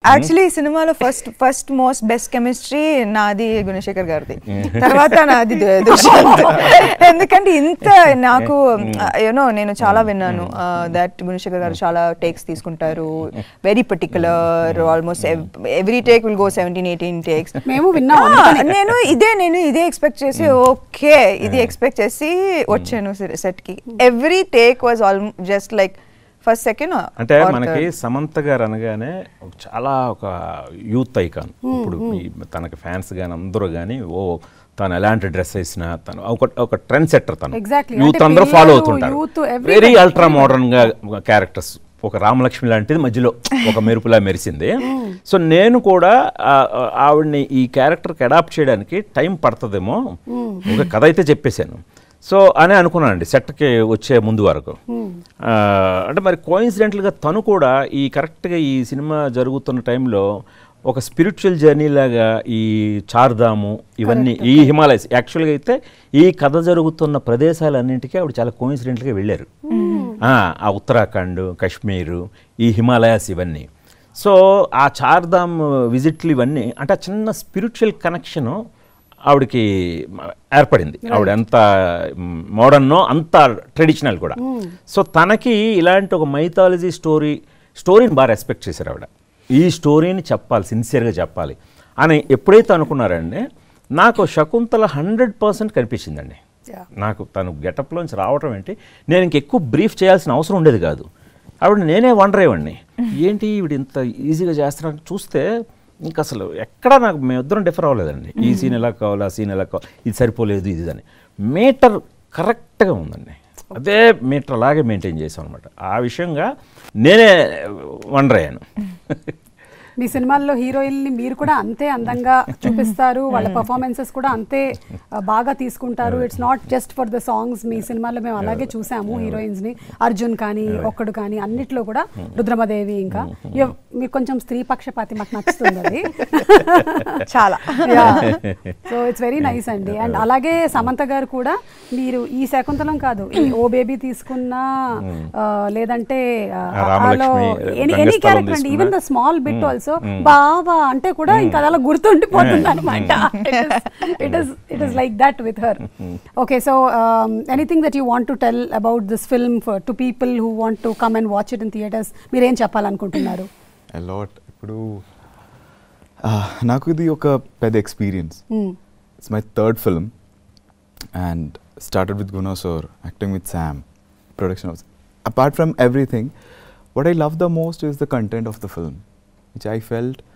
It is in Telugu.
యాక్చువల్లీ ఈ సినిమాలో first first most best chemistry నాది గుణశేఖర్ గారిది తర్వాత నాది దు- దుష్యంత్ ఎందుకంటే ఇంత నాకు యూనో నేను చాలా విన్నాను దట్ గుణశేఖర్ గారు చాలా టేక్స్ తీసుకుంటారు very particular almost every take will go seventeen eighteen takes మేము విన్నాం ఆ, అందుకని. నేను ఇదే నేను ఇదే ఎక్స్పెక్ట్ చేసి ఓకే ఇది ఎక్స్పెక్ట్ చేసి వచ్చాను సెట్ కి every take was all just like first second అంటే మనకి సమంత గారు అనగానే ఒక చాలా ఒక యూత్ ఐకాన్ ఇప్పుడు ఈ తనకి ఫ్యాన్స్ కానీ అందరూ కానీ ఓ తను ఎలాంటి డ్రెస్ వేసినా తను ఒక ఒక ట్రెండ్ సెట్టర్ తను Exactly. యూత్ అంటే అందరూ ఫాలో పిల్లలు, అవుతుంటారు youth, everybody. Very ultra modern గా క్యారెక్టర్స్ ఒక రామలక్ష్మి లాంటిది మధ్యలో ఒక మెరుపులా మెరిసింది సో నేను కూడా ఆ- ఆ- ఆవిడ్ని ఈ క్యారెక్టర్కి అడాప్ట్ చేయడానికి టైం పడుతుందేమో ఒక కథ అయితే చెప్పేశాను సో అని అనుకున్నానండి సెట్కి వచ్చే ముందు వరకు ఆ, అంటే మరి కోయిన్సిడెంటల్గా తను కూడా ఈ కరెక్ట్గా ఈ సినిమా జరుగుతున్న టైంలో ఒక స్పిరిచువల్ జర్నీ లాగా ఈ చార్ధాము ఇవన్నీ ఈ హిమాలయస్ యాక్చువల్గా అయితే ఈ కథ జరుగుతున్న ప్రదేశాలన్నింటికీ ఆవిడ చాలా కోయిన్సిడెంట్గా వెళ్ళారు ఆ, ఆ ఉత్తరాఖండ్ కాశ్మీరు ఈ హిమాలయాస్ ఇవన్నీ సో ఆ చార్ధామ్ విజిట్లు ఇవన్నీ అంటే ఆ చిన్న స్పిరిచువల్ కనెక్షను ఆవిడకి ఏర్పడింది ఆవిడ ఎంత మోడర్నో అంత ట్రెడిషనల్ కూడా సో తనకి ఇలాంటి ఒక మైథాలజీ స్టోరీ స్టోరీని బాగా రెస్పెక్ట్ చేశారు ఆవిడ ఈ స్టోరీని చెప్పాలి సిన్సియర్గా చెప్పాలి అని ఎప్పుడైతే అనుకున్నారండి నాకు శకుంతల హండ్రెడ్ పర్సెంట్ కనిపించిందండి Yeah. నాకు తను గెటప్లోంచి రావటం ఏంటి నేను ఇంకెక్కువ బ్రీఫ్ చేయాల్సిన అవసరం ఉండేది కాదు ఆవిడ నేనే వండర్ అయ్యండి ఏంటి ఈవిడ ఇంత ఈజీగా చేస్తున్నాను చూస్తే ఇంకా అసలు ఎక్కడ నాకు మేమిద్దరం డిఫర్ అవ్వలేదండి ఈ సీన్ ఎలా కావాలి ఆ సీన్ ఎలా కావాలి ఇది సరిపోలేదు ఇది అని మీటర్ కరెక్ట్గా ఉందండి అదే మీటర్ అలాగే మెయింటైన్ చేసాం అనమాట ఆ విషయంగా నేనే వండర్ అయ్యాను మీ సినిమాల్లో హీరోయిన్ని మీరు కూడా అంతే అందంగా చూపిస్తారు వాళ్ళ పర్ఫార్మెన్సెస్ కూడా అంతే ఆ, బాగా తీసుకుంటారు it's not just for the songs మీ సినిమాల్లో మేము అలాగే చూసాము హీరోయిన్స్ ని అర్జున్ కానీ ఒక్కడు కానీ అన్నిట్లో కూడా రుద్రమదేవి ఇంకా You- మీరు కొంచెం స్త్రీ పక్షపాతి మాకు నచ్చుతుంది అది చాలా సో ఇట్స్ వెరీ నైస్ అండి అండ్ అలాగే సమంత గారు కూడా మీరు ఈ శకుంతలం కాదు ఈ ఓ బేబీ తీసుకున్నా ఆ, లేదంటే ఆ, రామలక్ష్మి, ఎనీ రంగస్థలం క్యారెక్టర్ అండి even the small bit also బావా అంటే కూడా ఇంకా అలా గుర్తుండిపోతుంది అనమాట it is it is like that with her okay so anything that you want to tell about this film to people who want to come and watch it in theatres మీరేం చెప్పాలనుకుంటున్నారు అలాట్ ఇప్పుడు ఆ, నాకు ఇది ఒక పెద్ద experience it's my third film and started with Guna sir acting with Sam production of apart from everything what I love the most is the content of the film, which I felt